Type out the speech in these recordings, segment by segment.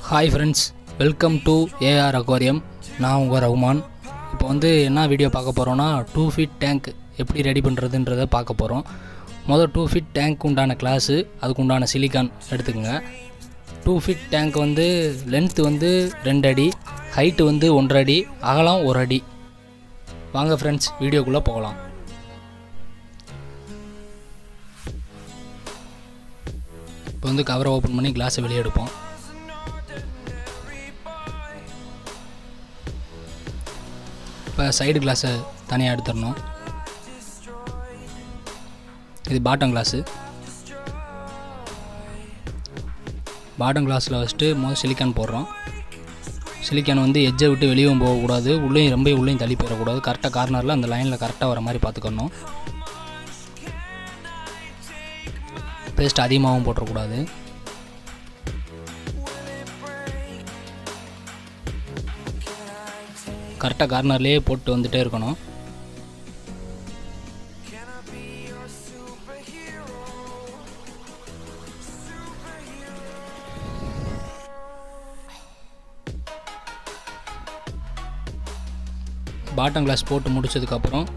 hi friends welcome to AR aquarium நான் உங்கள் ரகுமான் இப்போ வந்து என்ன வீடியோ பார்க்க போகிறோன்னா டூ ஃபீட் டேங்க் எப்படி ரெடி பண்ணுறதுன்றதை பார்க்க போகிறோம் மொதல் டூ ஃபீட் டேங்க் உண்டான கிளாஸு அதுக்கு உண்டான சிலிக்கான் எடுத்துக்கோங்க டூ ஃபீட் டேங்க் வந்து லென்த்து வந்து ரெண்டு அடி ஹைட்டு வந்து ஒன்றரை அடி அகலம் ஒரு அடி வாங்க ஃப்ரெண்ட்ஸ் வீடியோக்குள்ளே போகலாம் இப்போ வந்து கவரை ஓப்பன் பண்ணி கிளாஸை வெளியே எடுப்போம் இப்போ சைடு கிளாஸை தனியாக எடுத்துடணும் இது பாட்டம் கிளாஸு பாட்டம் கிளாஸில் வச்சுட்டு மொதல் சிலிக்கான் போடுறோம் சிலிக்கான் வந்து எஜ்ஜை விட்டு வெளியும் போகக்கூடாது உள்ளேயும் ரொம்ப உள்ளேயும் தள்ளி போயிடக்கூடாது கரெக்டாக கார்னரில் அந்த லைனில் கரெக்டாக வர மாதிரி பார்த்துக்கணும் பேஸ்ட் அதிகமாகவும் போட்டுறக்கூடாது கரெக்டாக கார்னர்லேயே போட்டு வந்துட்டே இருக்கணும் பாட்டம் கிளாஸ் போட்டு முடிச்சதுக்கப்புறம்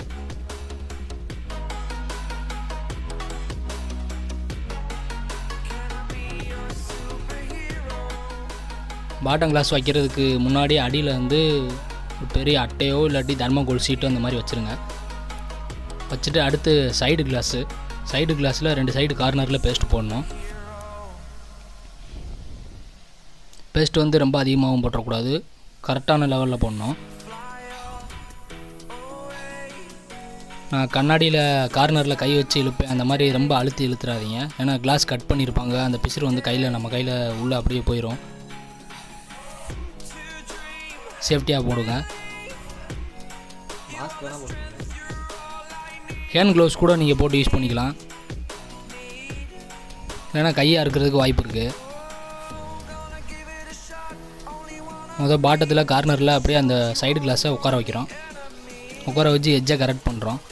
பாட்டம் கிளாஸ் வைக்கிறதுக்கு முன்னாடி அடியில் வந்து ஒரு பெரிய அட்டையோ இல்லாட்டி தர்மகோல் சீட்டோ அந்த மாதிரி வச்சுருங்க வச்சுட்டு அடுத்து சைடு கிளாஸு சைடு கிளாஸில் ரெண்டு சைடு கார்னரில் பேஸ்ட் போடணும் பேஸ்ட் வந்து ரொம்ப அதிகமாகவும் போட்டக்கூடாது கரெக்டான லெவலில் போடணும் நான் கண்ணாடியில் கார்னரில் கை வச்சு இழுப்பேன் அந்த மாதிரி ரொம்ப அழுத்தி இழுத்துறாதீங்க ஏன்னா கிளாஸ் கட் பண்ணியிருப்பாங்க அந்த பிசுறு வந்து கையில் நம்ம கையில் உள்ளே அப்படியே போயிடும் சேஃப்டியாக போடுங்க ஹேண்ட் க்ளவுஸ் கூட நீங்கள் போட்டு யூஸ் பண்ணிக்கலாம் இல்லைன்னா கையாக இருக்கிறதுக்கு வாய்ப்பு இருக்குது முதல் பாட்டத்தில் கார்னரில் அப்படியே அந்த சைடு கிளாஸை உட்கார வைக்கிறோம் உட்கார வச்சு எஜ்ஜை கரெக்ட் பண்ணுறோம்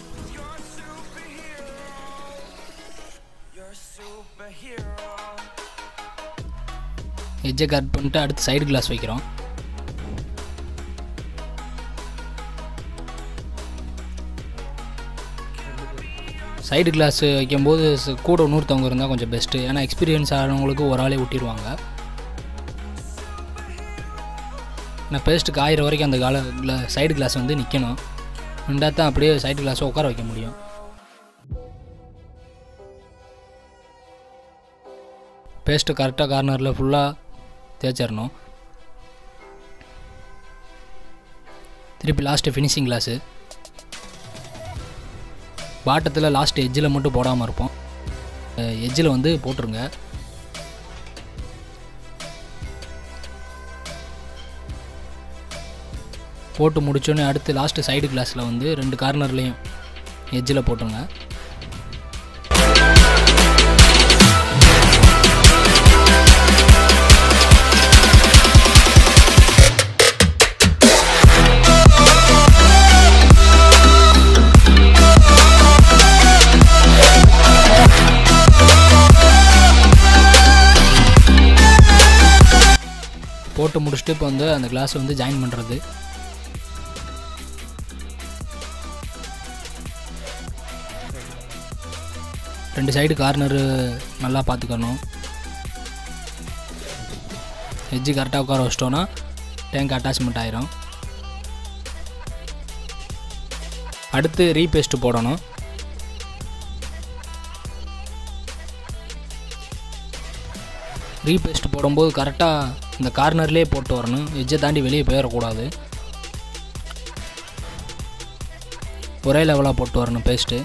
எஜ்ஜை கரெக்ட் பண்ணிட்டு அடுத்து சைடு கிளாஸ் வைக்கிறோம் சைடு கிளாஸ் வைக்கும்போது ச- கூட இன்னொருத்தவங்க இருந்தால் கொஞ்சம் பெஸ்ட்டு ஏன்னா எக்ஸ்பீரியன்ஸ் ஆனவங்களுக்கு ஒரு ஆளே விட்டிடுவாங்க நான் பேஸ்ட்டு காயிற வரைக்கும் அந்த கால கிளா சைடு கிளாஸ் வந்து நிற்கணும் ரெண்டா தான் அப்படியே சைடு கிளாஸை உட்கார வைக்க முடியும் பேஸ்ட்டு கரெக்டாக கார்னரில் ஃபுல்லாக தேய்ச்சிடணும் திருப்பி லாஸ்ட்டு ஃபினிஷிங் கிளாஸு பாட்டத்தில் லாஸ்ட் எட்ஜில் மட்டும் போடாமல் இருப்போம் எட்ஜில் வந்து போட்டுருங்க போட்டு முடிச்சோன்னே அடுத்து லாஸ்ட்டு சைடு கிளாஸில் வந்து ரெண்டு கார்னர்லேயும் எட்ஜில் போட்டுருங்க போட்டு முடிச்சுட்டு இப்போ வந்து அந்த கிளாஸ் வந்து ஜாயின் பண்ணுறது ரெண்டு சைடு கார்னரு நல்லா பார்த்துக்கணும் எட்ஜு கரெக்டாக உட்கார வச்சிட்டோன்னா டேங்க் அட்டாச்மெண்ட் ஆயிரும் அடுத்து ரீபேஸ்ட் போடணும் ரீபேஸ்ட் போடும்போது கரெக்டாக இந்த கார்னர்லேயே போட்டு வரணும் எட்ஜை தாண்டி வெளியே போயிடக்கூடாது ஒரே லெவலாக போட்டு வரணும் பேஸ்ட்டு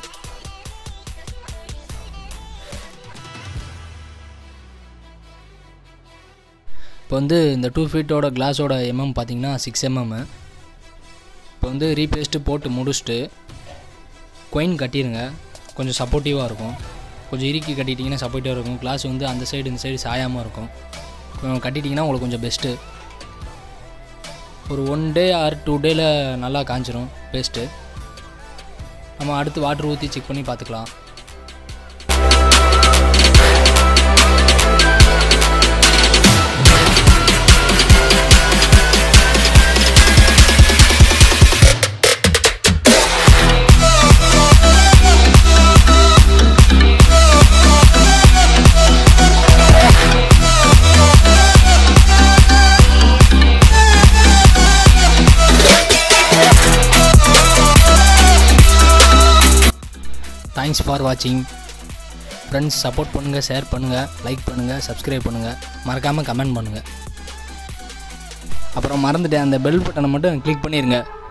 இப்போ வந்து இந்த டூ ஃபீட்டோட கிளாஸோட எம்எம் பார்த்தீங்கன்னா சிக்ஸ் எம்எம் இப்போ வந்து ரீபேஸ்ட்டு போட்டு முடிச்சுட்டு கொயின் கட்டிடுங்க கொஞ்சம் சப்போர்ட்டிவாக இருக்கும் கொஞ்சம் இறுக்கி கட்டிட்டிங்கன்னா சப்போர்ட்டிவாக இருக்கும் கிளாஸ் வந்து அந்த சைடு இந்த சைடு சாயாமல் இருக்கும் கொஞ்சம் கட்டிட்டிங்கன்னா உங்களுக்கு கொஞ்சம் பெஸ்ட்டு ஒரு ஒன் டே ஆர் டூ டேயில் நல்லா காஞ்சிரும் பேஸ்ட்டு நம்ம அடுத்து வாட்டர் ஊற்றி செக் பண்ணி பார்த்துக்கலாம் தேங்க்ஸ் ஃபார் வாட்சிங் ஃப்ரெண்ட்ஸ் சப்போர்ட் பண்ணுங்கள் ஷேர் பண்ணுங்கள் லைக் பண்ணுங்கள் சப்ஸ்கிரைப் பண்ணுங்கள் மறக்காமல் கமெண்ட் பண்ணுங்கள் அப்புறம் மறந்துட்டேன் அந்த பெல் பட்டனை மட்டும் கிளிக் பண்ணிடுங்க